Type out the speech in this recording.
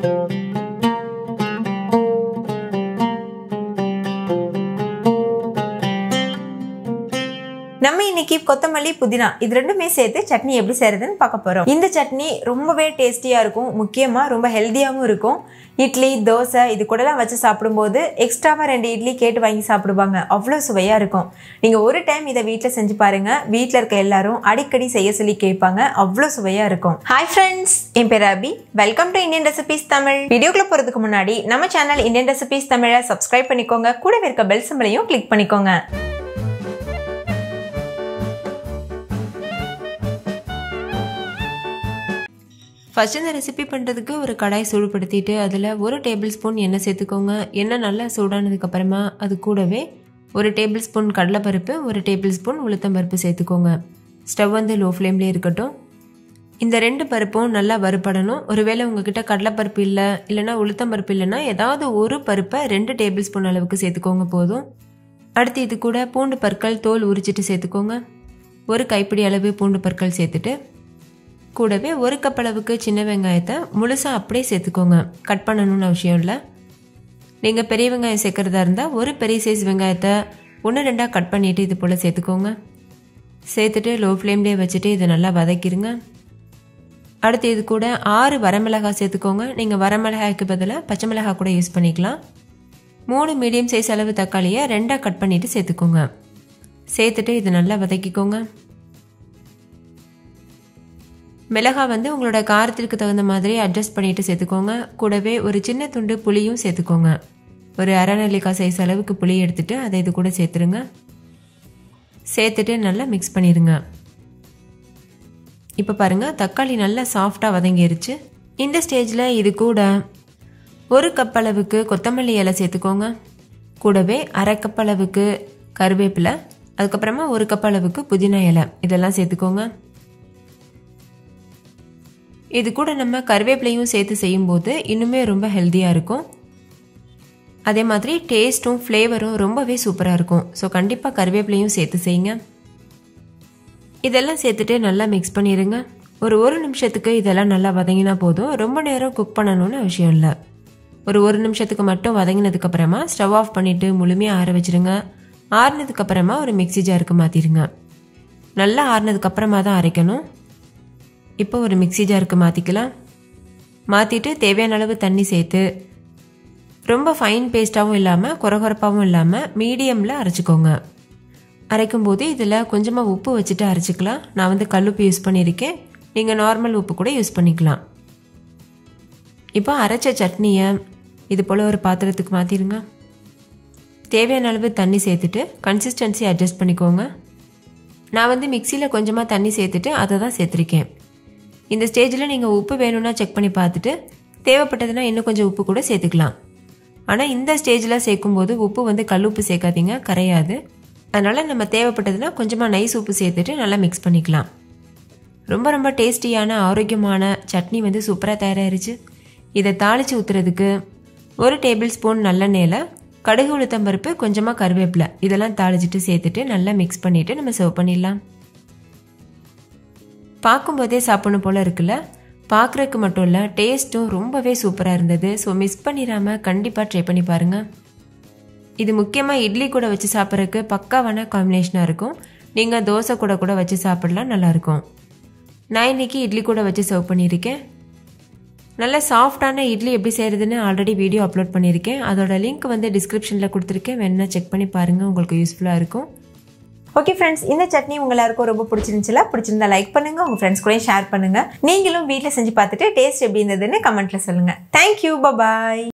நம்ம இன்னைக்கு கொத்தமல்லி புதினா இது ரெண்டுமே சேர்த்து சட்னி எப்படி செய்யறதுன்னு பார்க்க போறோம் இந்த சட்னி ரொம்பவே டேஸ்டியா இருக்கும் முக்கியமா ரொம்ப ஹெல்த்தியாகவும் இருக்கும் இட்லி தோசை இது கூடலாம் வச்சு சாப்பிடும்போது எக்ஸ்ட்ராவாக ரெண்டு இட்லி கேட்டு வாங்கி சாப்பிடுவாங்க அவ்வளோ சுவையாக இருக்கும் நீங்கள் ஒரு டைம் இதை வீட்டில் செஞ்சு பாருங்க வீட்டில் இருக்க எல்லாரும் அடிக்கடி செய்ய சொல்லி கேட்பாங்க அவ்வளோ சுவையாக இருக்கும் ஹாய் ஃப்ரெண்ட்ஸ் என் பேர் Abhi welcome to Indian recipes Tamil வீடியோக்குள்ள போகிறதுக்கு முன்னாடி நம்ம சேனல் இந்தியன் ரெசிபீஸ் தமிழை சப்ஸ்கிரைப் பண்ணிக்கோங்க கூடவே இருக்க பெல் சிம்பளையும் கிளிக் பண்ணிக்கோங்க ஃபஸ்ட்டு இந்த ரெசிபி பண்ணுறதுக்கு ஒரு கடாய் சூடுபடுத்திட்டு அதில் ஒரு டேபிள் ஸ்பூன் எண்ணெய் சேர்த்துக்கோங்க எண்ணெய் நல்லா சூடானதுக்கப்புறமா அது கூடவே ஒரு டேபிள் ஸ்பூன் கடலைப்பருப்பு ஒரு டேபிள் ஸ்பூன் உளுத்தம்பருப்பு சேர்த்துக்கோங்க ஸ்டவ் வந்து லோ ஃப்ளேம்லேயே இருக்கட்டும் இந்த ரெண்டு பருப்பும் நல்லா வறுபடணும் ஒருவேளை உங்ககிட்ட கடலைப்பருப்பு இல்லை இல்லைனா உளுத்தம்பருப்பு இல்லைன்னா ஏதாவது ஒரு பருப்பை ரெண்டு டேபிள் ஸ்பூன் அளவுக்கு சேர்த்துக்கோங்க போதும் அடுத்து இது கூட பூண்டு பற்கள் தோல் உரிச்சிட்டு சேர்த்துக்கோங்க ஒரு கைப்பிடி அளவு பூண்டு பற்கள் சேர்த்துட்டு கூடவே ஒரு கப் அளவுக்கு சின்ன வெங்காயத்தை முழுசாக அப்படியே சேர்த்துக்கோங்க கட் பண்ணணும்னு அவசியம் இல்லை நீங்கள் பெரிய வெங்காயம் சேர்க்குறதா இருந்தால் ஒரு பெரிய சைஸ் வெங்காயத்தை ஒன்று ரெண்டாக கட் பண்ணிவிட்டு இது போல் சேர்த்துக்கோங்க சேர்த்துட்டு லோ ஃப்ளேம்லேயே வச்சுட்டு இதை நல்லா வதக்கிடுங்க அடுத்து இது கூட ஆறு வரமிளகாய் சேர்த்துக்கோங்க நீங்கள் வரமிளகாய்க்கு பதிலாக பச்சை மிளகாய் கூட யூஸ் பண்ணிக்கலாம் மூணு மீடியம் சைஸ் அளவு தக்காளியை ரெண்டாக கட் பண்ணிவிட்டு சேர்த்துக்கோங்க சேர்த்துட்டு இது நல்லா வதக்கிக்கோங்க மிளகாய் வந்து உங்களோட காரத்திற்கு தகுந்த மாதிரி அட்ஜஸ்ட் பண்ணிட்டு சேர்த்துக்கோங்க கூடவே ஒரு சின்ன துண்டு புளியும் சேர்த்துக்கோங்க ஒரு அரை நெல்லிக்காய் சைஸ் அளவுக்கு புளி எடுத்துட்டு அதை இது கூட சேர்த்துருங்க சேர்த்துட்டு நல்லா மிக்ஸ் பண்ணிடுங்க இப்போ பாருங்கள் தக்காளி நல்லா சாஃப்டாக வதங்கிருச்சு இந்த ஸ்டேஜில் இது கூட ஒரு கப் அளவுக்கு கொத்தமல்லி இலை சேர்த்துக்கோங்க கூடவே அரை கப் அளவுக்கு கருவேப்பிலை அதுக்கப்புறமா ஒரு கப் அளவுக்கு புதினா இலை இதெல்லாம் சேர்த்துக்கோங்க இது கூட நம்ம கருவேப்பிலையும் சேர்த்து செய்யும்போது இன்னுமே ரொம்ப ஹெல்த்தியாக இருக்கும் அதே மாதிரி டேஸ்ட்டும் ஃப்ளேவரும் ரொம்பவே சூப்பராக இருக்கும் ஸோ கண்டிப்பாக கருவேப்பிலையும் சேர்த்து செய்யுங்க இதெல்லாம் சேர்த்துட்டு நல்லா மிக்ஸ் பண்ணிடுங்க ஒரு ஒரு நிமிஷத்துக்கு இதெல்லாம் நல்லா வதங்கினா போதும் ரொம்ப நேரம் குக் பண்ணணும்னு அவசியம் இல்லை ஒரு ஒரு நிமிஷத்துக்கு மட்டும் வதங்கினதுக்கப்புறமா ஸ்டவ் ஆஃப் பண்ணிவிட்டு முழுமையாக ஆற வச்சுருங்க ஆறுனதுக்கப்புறமா ஒரு மிக்சி ஜாருக்கு மாற்றிடுங்க நல்லா ஆறுனதுக்கப்புறமா தான் அரைக்கணும் இப்போ ஒரு மிக்சி ஜாருக்கு மாற்றிக்கலாம் மாற்றிட்டு தேவையான அளவு தண்ணி சேர்த்து ரொம்ப ஃபைன் பேஸ்ட்டாகவும் இல்லாமல் குறகுறப்பாகவும் இல்லாமல் மீடியமில் அரைச்சிக்கோங்க அரைக்கும்போது இதில் கொஞ்சமாக உப்பு வச்சுட்டு அரைச்சிக்கலாம் நான் வந்து கல்லுப்பு யூஸ் பண்ணியிருக்கேன் நீங்கள் நார்மல் உப்பு கூட யூஸ் பண்ணிக்கலாம் இப்போ அரைச்ச சட்னியை இது போல் ஒரு பாத்திரத்துக்கு மாற்றிடுங்க தேவையான அளவு தண்ணி சேர்த்துட்டு கன்சிஸ்டன்சி அட்ஜஸ்ட் பண்ணிக்கோங்க நான் வந்து மிக்சியில் கொஞ்சமாக தண்ணி சேர்த்துட்டு அதை தான் சேர்த்துருக்கேன் இந்த ஸ்டேஜில் நீங்கள் உப்பு வேணும்னா செக் பண்ணி பார்த்துட்டு தேவைப்பட்டதுன்னா இன்னும் கொஞ்சம் உப்பு கூட சேர்த்துக்கலாம் ஆனால் இந்த ஸ்டேஜில் சேர்க்கும்போது உப்பு வந்து கல் உப்பு சேர்க்காதீங்க கரையாது அதனால் நம்ம தேவைப்பட்டதுன்னா கொஞ்சமாக நைஸ் உப்பு சேர்த்துட்டு நல்லா மிக்ஸ் பண்ணிக்கலாம் ரொம்ப ரொம்ப டேஸ்டியான ஆரோக்கியமான சட்னி வந்து சூப்பராக தயாராகிருச்சு இதை தாளித்து ஊற்றுறதுக்கு ஒரு டேபிள் ஸ்பூன் நல்லெண்ணெயில் கடுகு உளுத்தம்பருப்பு கொஞ்சமாக கருவேப்பிலை இதெல்லாம் தாளிச்சிட்டு சேர்த்துட்டு நல்லா மிக்ஸ் பண்ணிவிட்டு நம்ம சர்வ் பண்ணிடலாம் பார்க்கும்போதே சாப்பிடணும் போல் இருக்குல்ல பார்க்குறதுக்கு மட்டும் இல்லை டேஸ்ட்டும் ரொம்பவே சூப்பராக இருந்தது ஸோ மிஸ் பண்ணிடாமல் கண்டிப்பாக ட்ரை பண்ணி பாருங்கள் இது முக்கியமாக இட்லி கூட வச்சு சாப்பிட்றதுக்கு பக்காவான காம்பினேஷனாக இருக்கும் நீங்கள் தோசை கூட கூட வச்சு சாப்பிடலாம் நல்லாயிருக்கும் நான் இன்றைக்கி இட்லி கூட வச்சு சர்வ் பண்ணியிருக்கேன் நல்ல சாஃப்டான இட்லி எப்படி செய்கிறதுன்னு ஆல்ரெடி வீடியோ அப்லோட் பண்ணியிருக்கேன் அதோட லிங்க் வந்து டிஸ்கிரிப்ஷனில் கொடுத்துருக்கேன் வேணா செக் பண்ணி பாருங்கள் உங்களுக்கு யூஸ்ஃபுல்லாக இருக்கும் ஓகே ஃப்ரெண்ட்ஸ் இந்த சட்னி உங்க எல்லாருக்கும் ரொம்ப பிடிச்சிருந்துச்சுல பிடிச்சிருந்தா லைக் பண்ணுங்க உங்க ஃப்ரெண்ட்ஸ் கூட ஷேர் பண்ணுங்க நீங்களும் வீட்டில் செஞ்சு பார்த்துட்டு டேஸ்ட் எப்படி இருந்ததுன்னு கமெண்ட்ல சொல்லுங்க தேங்க்யூ பபாய்